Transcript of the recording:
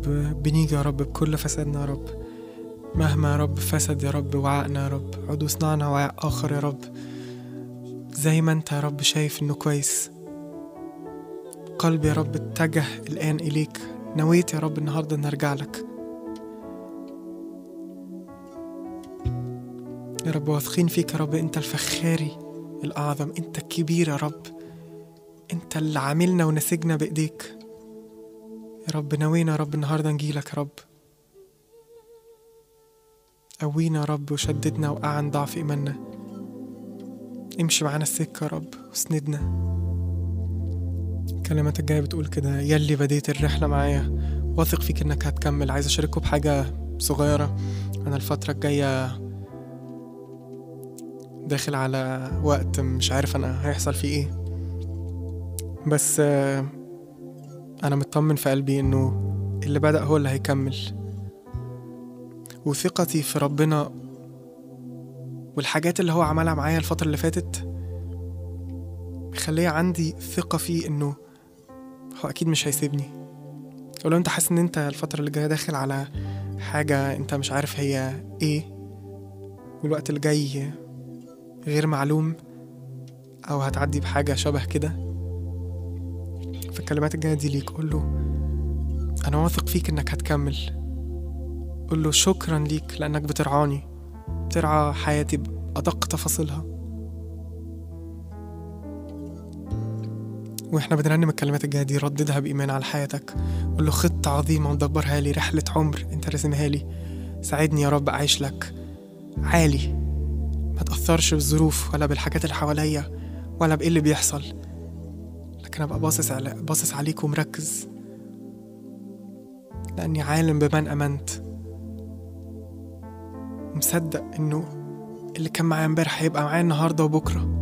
بنيجي يا رب بكل فسادنا يا رب مهما يا رب فسد يا رب وعائنا يا رب عود صنعنا وعاء آخر يا رب زي ما انت يا رب شايف انه كويس قلبي يا رب اتجه الآن إليك نويت يا رب النهاردة ان ارجع لك يا رب واثقين فيك يا رب انت الفخاري الأعظم انت الكبير يا رب انت اللي عاملنا ونسجنا بإيديك يا رب نوينا يا رب النهاردة نجيلك يا رب قوينا يا رب وشددنا وقعن ضعف إيماننا امشي معانا السكة يا رب واسندنا كلماتك الجاية بتقول كده يلي بديت الرحلة معايا واثق فيك انك هتكمل عايز اشارككم بحاجة صغيرة انا الفترة الجاية داخل على وقت مش عارف انا هيحصل فيه ايه بس آه، انا مطمن في قلبي انه اللي بدأ هو اللي هيكمل وثقتي في ربنا والحاجات اللي هو عملها معايا الفترة اللي فاتت مخلية عندي ثقة فيه انه هو اكيد مش هيسيبني ولو انت حاسس ان انت الفترة اللي جاية داخل على حاجة انت مش عارف هي ايه والوقت اللي جاي غير معلوم او هتعدي بحاجة شبه كده فالكلمات الجاية دي ليك قول له انا واثق فيك انك هتكمل قول له شكرا ليك لانك بترعاني بترعى حياتي بأدق تفاصيلها واحنا بنرنم الكلمات الجايه دي رددها بايمان على حياتك قول له خطه عظيمه مدبرها لي رحله عمر انت راسمها لي ساعدني يا رب اعيش لك عالي ما تاثرش بالظروف ولا بالحاجات اللي حواليا ولا بايه اللي بيحصل لكن ابقى باصص على باصص عليك ومركز لاني عالم بمن امنت ومصدق انه اللي كان معايا امبارح هيبقى معايا النهارده وبكره